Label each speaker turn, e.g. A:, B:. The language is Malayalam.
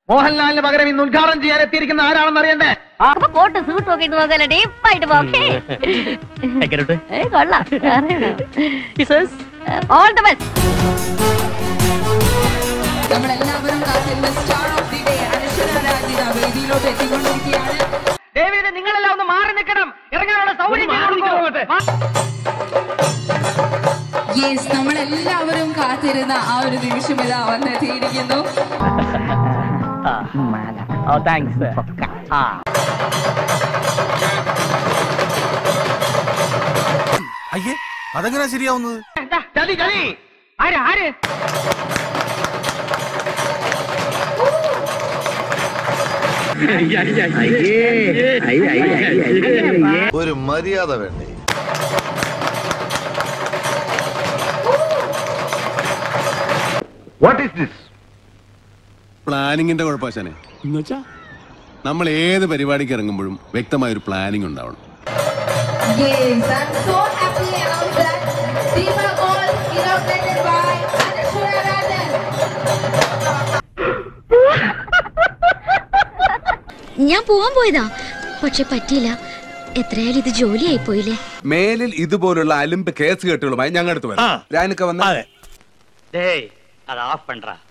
A: മോഹൻലാലിന് പകരം ഇന്ന് ഉദ്ഘാടനം ചെയ്യാൻ എത്തിയിരിക്കുന്ന ആരാണെന്ന് അറിയണ്ടേ
B: അപ്പൊ കോട്ട് സൂട്ട് ഒക്കെ ഇട്ട് നോക്കല്ലേ ഡീപ്പായിട്ട് പോക്കേ കൊള്ളാം ഓൾ ദ ബെസ്റ്റ്
C: നമ്മളെല്ലാവരും കാത്തിരുന്ന star of the day Anaswara Rajitha വേദിയിലോട്ട് എത്തിക്കൊണ്ടിരിക്കുകയാണ്
A: ദേവിയുടെ നിങ്ങളെല്ലാം ഒന്ന് മാറി നിൽക്കണം ഇറങ്ങാനുള്ള സൗകര്യം ചെയ്ത് കൊടുക്കൂ.
C: യെസ് നമ്മളെല്ലാവരും കാത്തിരുന്ന ആ ഒരു നിമിഷം ഇതാ വന്നെത്തിയിരിക്കുന്നു
D: അയ്യേ അതെങ്ങനെയാ ശരിയാവുന്നത്
A: ചതി ചതി ആര് ആര്
E: ഒരു മര്യാദ വേണ്ടേ വാട്ട് ഈസ് ദിസ്
F: പ്ലാനിങ്ങിന്റെ കുഴപ്പശാനെ നമ്മൾ ഏത് പരിപാടിക്ക് ഇറങ്ങുമ്പോഴും വ്യക്തമായ ഒരു പ്ലാനിങ് ഉണ്ടാവണം
C: Yes, I'm so happy to announce that Deepa Gold inaugurated by Anashwara Rajan.
G: ഞാൻ പോവാൻ പോയതാ പക്ഷെ പറ്റിയില്ല എത്രയായാലും ഇത് ജോലിയായി പോയില്ലേ
H: മേലിൽ ഇതുപോലുള്ള അലിമ്പ് കേസ് കെട്ടുകളുമായി ഞങ്ങളുടെ അടുത്ത് വരാം രാനിക്ക വന്ന
I: டேய் அதை ஆஃப் பண்றா